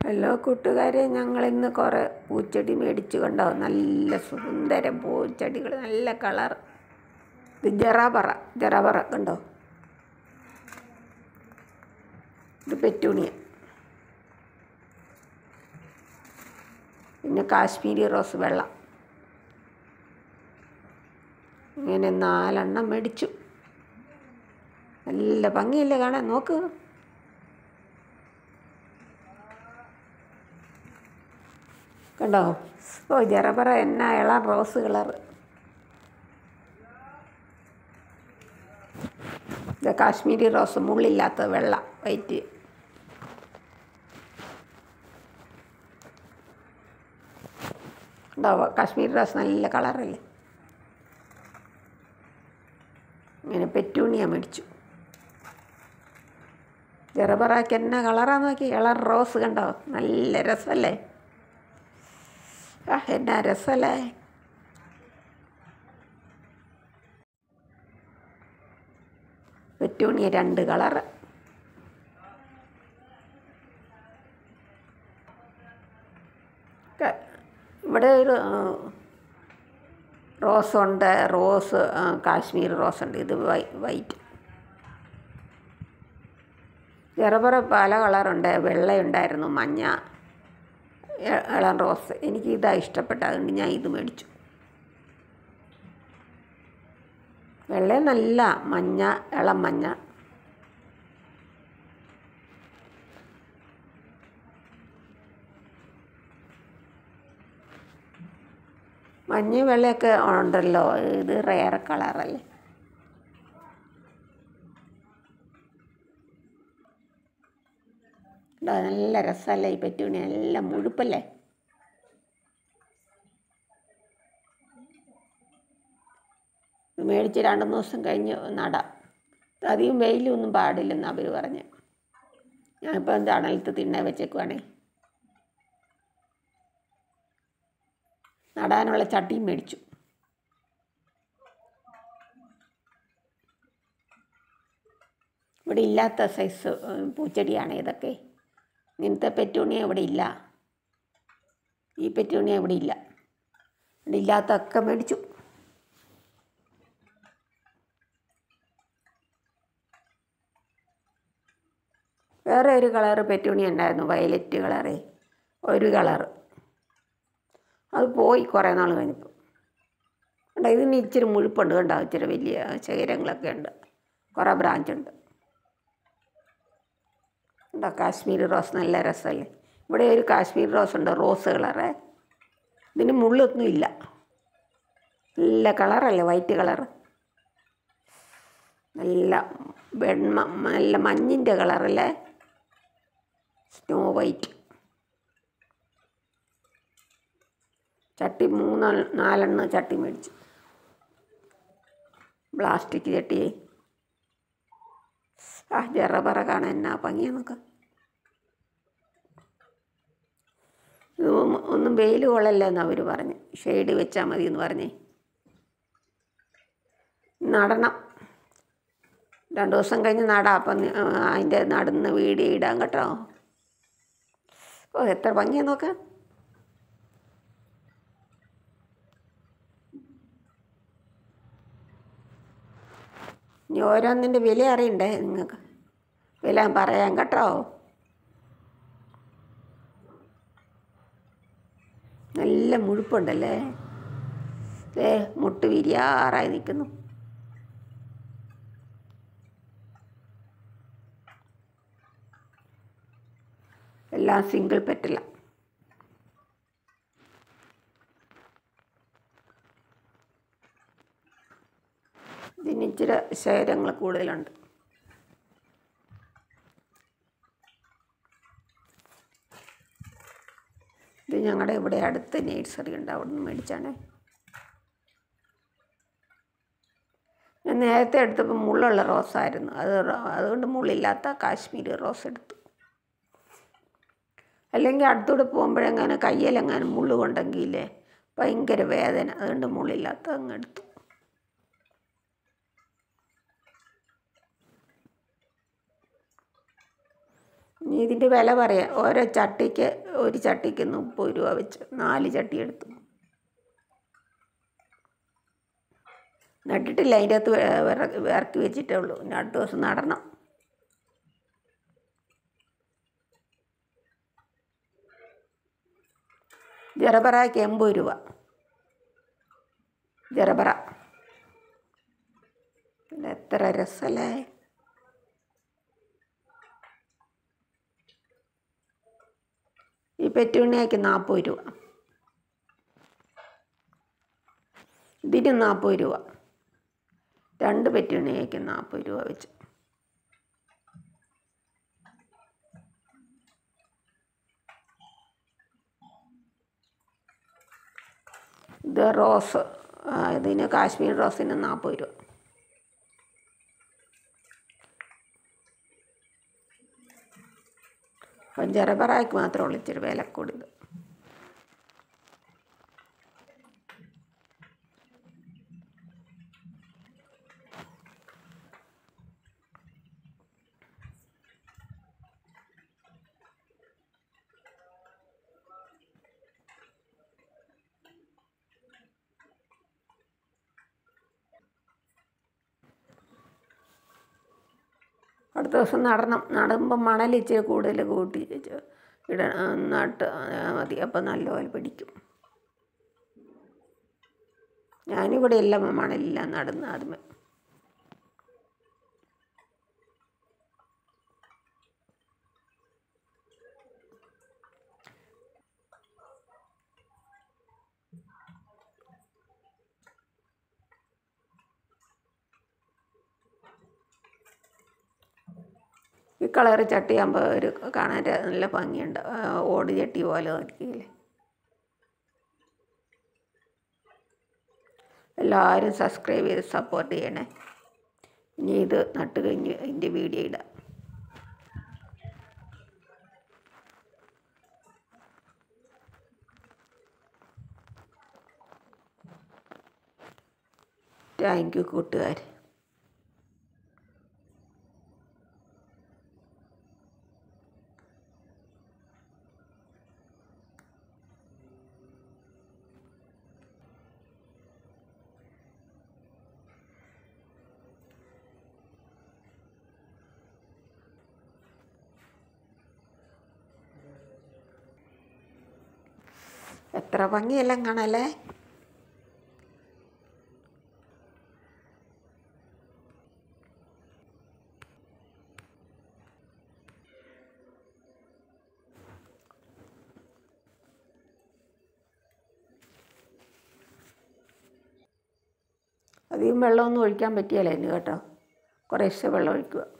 hello കൂട്ടുകാരെ ഞങ്ങളിന്ന് കുറേ പൂച്ചെടി മേടിച്ചു കണ്ടോ നല്ല സുന്ദര പൂച്ചെടികൾ നല്ല കളർ ഇത് ജറാബറ ജറാബറ കണ്ടോ ഇത് പെറ്റൂണിയ പിന്നെ കാശ്മീരി റോസ് വെള്ള ഇങ്ങനെ നാലെണ്ണം മേടിച്ചു നല്ല ഭംഗിയല്ലേ കാണാൻ നോക്ക് കണ്ടോ ഓ ജറബറ എന്നാ ഇളം റോസ് കളർ ഇത് കാശ്മീരി റോസ് മുള്ളില്ലാത്ത വെള്ള വൈറ്റ് ഉണ്ടോ കാശ്മീരി റോസ് നല്ല കളറല്ലേ ഇങ്ങനെ പെറ്റൂണിയ മേടിച്ചു ജറബറാക്ക് എന്നാ കളറാന്ന് നോക്കി ഇളം റോസ് കണ്ടോ നല്ല രസമല്ലേ ആ എന്നാ രസമല്ലേ പെറ്റൂണിയ രണ്ട് കളറ് ക- ഇവിടെ ഒരു റോസ് ഉണ്ട് റോസ് ആ, കാശ്മീർ റോസ് ഉണ്ട് ഇത് വൈ വൈറ്റ് ജറബറ പല കളറുണ്ട് വെള്ളയുണ്ടായിരുന്നു മഞ്ഞ ഇ- ഇളം റോസ് എനിക്ക് ഇതാ ഇഷ്ടപ്പെട്ടത് അതുകൊണ്ട് ഞാൻ ഇത് മേടിച്ചു വെള്ള നല്ല മഞ്ഞ ഇളം മഞ്ഞ മഞ്ഞ വെള്ളയൊക്കെ ഉണ്ടല്ലോ ഇത് റെയർ കളറല്ലേ ഇതാ നല്ല രസമല്ലേ ഈ പെറ്റൂണി നല്ല മുഴുപ്പല്ലേ ഇത് മേടിച്ച് രണ്ട് മൂന്ന് ദിവസം കഴിഞ്ഞ് നടാം അധികം വെയിലൊന്നും പാടില്ലെന്ന് അവർ പറഞ്ഞ് ഞാനിപ്പോൾ തണലത്ത് തിണ്ണ വെച്ചേക്കുവാണേ നടാനുള്ള ചട്ടിയും മേടിച്ചു ഇവിടെ ഇല്ലാത്ത സൈസ് ഉം, പൂച്ചെടിയാണ് ഇതൊക്കെ ഇങ്ങനത്തെ പെറ്റൂണിയ ഇവിടെ ഇല്ല ഈ പെറ്റൂണിയ ഇവിടെ ഇല്ല ഇവിടെ ഇല്ലാത്തൊക്കെ മേടിച്ചു വേറെ ഒരു കളറ് പെറ്റൂണി ഉണ്ടായിരുന്നു വയലറ്റ് കളറേ ഒരു കളറ് അത് പോയി കുറേ നാൾ കഴിഞ്ഞപ്പോൾ കണ്ടോ ഇതിന് ഇച്ചിരി മുഴുപ്പുണ്ട് കണ്ടോ ഇച്ചിരി വലിയ ശേഖരങ്ങളൊക്കെ ഉണ്ട് കുറേ ബ്രാഞ്ച് ഉണ്ട് കണ്ടോ കാശ്മീരി റോസ് നല്ല രസമല്ലേ ഇവിടെ ഒരു കാശ്മീരി റോസ് ഉണ്ട് റോസ് കളറ് ഇതിന് മുള്ളൊന്നും ഇല്ല നല്ല കളറല്ലേ വൈറ്റ് കളറ് നല്ല വെണ്മ നല്ല മഞ്ഞിൻ്റെ കളറല്ലേ സ്നോ വൈറ്റ് ചട്ടി മൂന്ന് നാലെണ്ണം ചട്ടി മേടിച്ചു പ്ലാസ്റ്റിക് ചട്ടി ആ ജറബറ കാണാൻ എന്നാ ഭംഗിയാ നോക്ക ഇത് ഒന്നും- ഒന്നും വെയിൽ കൊള്ളല്ലെന്ന് അവർ പറഞ്ഞു ഷെയ്ഡ് വെച്ചാൽ മതി എന്ന് പറഞ്ഞേ നടണം രണ്ട് ദിവസം കഴിഞ്ഞ് നടാം അപ്പം നി- ആ, അതിൻ്റെ നടുന്ന വീഡിയോ ഇടാൻ കേട്ടോ ഓ എത്ര ഭംഗിയാ നോക്കാം ഇനി ഓരോന്നിൻ്റെ വില അറിയണ്ടേ നിങ്ങൾക്ക് വില പറയാം കേട്ടോ നല്ല മുഴുപ്പുണ്ടല്ലേ ഏ മുട്ട് വിരിയാറായി നിൽക്കുന്നു എല്ലാം സിംഗിൾ പെറ്റല ഇതിന് ഇച്ചിരി ശേഖരങ്ങൾ കൂടുതലുണ്ട് ഇത് ഞങ്ങളുടെ ഇവിടെ അടുത്ത് നേഴ്സറി ഉണ്ട് അവിടെ നിന്ന് മേടിച്ചാണേ ഞാൻ നേരത്തെ എടുത്തപ്പോൾ മുള്ളുള്ള റോസായിരുന്നു അത് റോ- അതുകൊണ്ട് മുള്ളില്ലാത്ത കാശ്മീരി റോസ് എടുത്തു അല്ലെങ്കിൽ അടുത്തൂടെ പോകുമ്പോഴെങ്ങനെ കയ്യിലെങ്ങാനും മുള്ളു കൊണ്ടെങ്കിലേ ഭയങ്കര വേദന അതുകൊണ്ട് മുള്ളില്ലാത്ത അങ്ങ് എടുത്തു ഇനി ഇതിൻ്റെ വില പറയാം ഓരോ ചട്ടിക്ക് ഒരു ചട്ടിക്ക് മുപ്പത് രൂപ വെച്ച് നാല് ചട്ടി എടുത്തു നട്ടിട്ടില്ല അതിൻ്റെ അകത്ത് വെ- വിറ- ഇറക്കി വെച്ചിട്ടേ ഉള്ളൂ ഇനി അടുത്ത ദിവസം നടണം ജറബറയ്ക്ക് എൺപത് രൂപ ജറബറ പിന്നെ എത്ര രസമല്ലേ ഈ പെറ്റുണ്ണിയാക്ക് നാൽപ്പത് രൂപ ഇതിന് നാൽപ്പത് രൂപ രണ്ട് പെറ്റുണ്ണിയാക്ക് നാൽപ്പത് രൂപ വെച്ച് ഇത് റോസ് ആ, ഇതിന് കാശ്മീർ റോസിന് നാൽപ്പത് രൂപ അപ്പം ജറബറായ്ക്ക് മാത്രമേ ഉള്ളൂ ഇച്ചിരി വില കൂടുതൽ അടുത്ത ദിവസം നടണം നടുമ്പോൾ മണൽ ഇച്ചിരി കൂടുതൽ കൂട്ടി വെച്ച് ഇട നട്ട് മതി അപ്പം നല്ലപോലെ പിടിക്കും ഞാനിവിടെ എല്ലാം മണലില്ല നടുന്ന ആദ്യമേ ഈ കളറ് ചട്ടിയാകുമ്പോൾ ഒരു കാണാൻ ര- നല്ല ഭംഗിയുണ്ട് ആ, ഓട് ചട്ടി പോലെ നോക്കിയില്ലേ എല്ലാവരും സബ്സ്ക്രൈബ് ചെയ്ത് സപ്പോർട്ട് ചെയ്യണേ ഇനി ഇത് നട്ട് കഴിഞ്ഞ് ഇതിൻ്റെ വീഡിയോ ഇടാം താങ്ക് യു കൂട്ടുകാർ എത്ര ഭംഗിയെല്ലാം കാണാല്ലേ അധികം വെള്ളമൊന്നും ഒഴിക്കാൻ പറ്റിയല്ല ഇനി കേട്ടോ കുറേശ്ശെ വെള്ളം ഒഴിക്കുക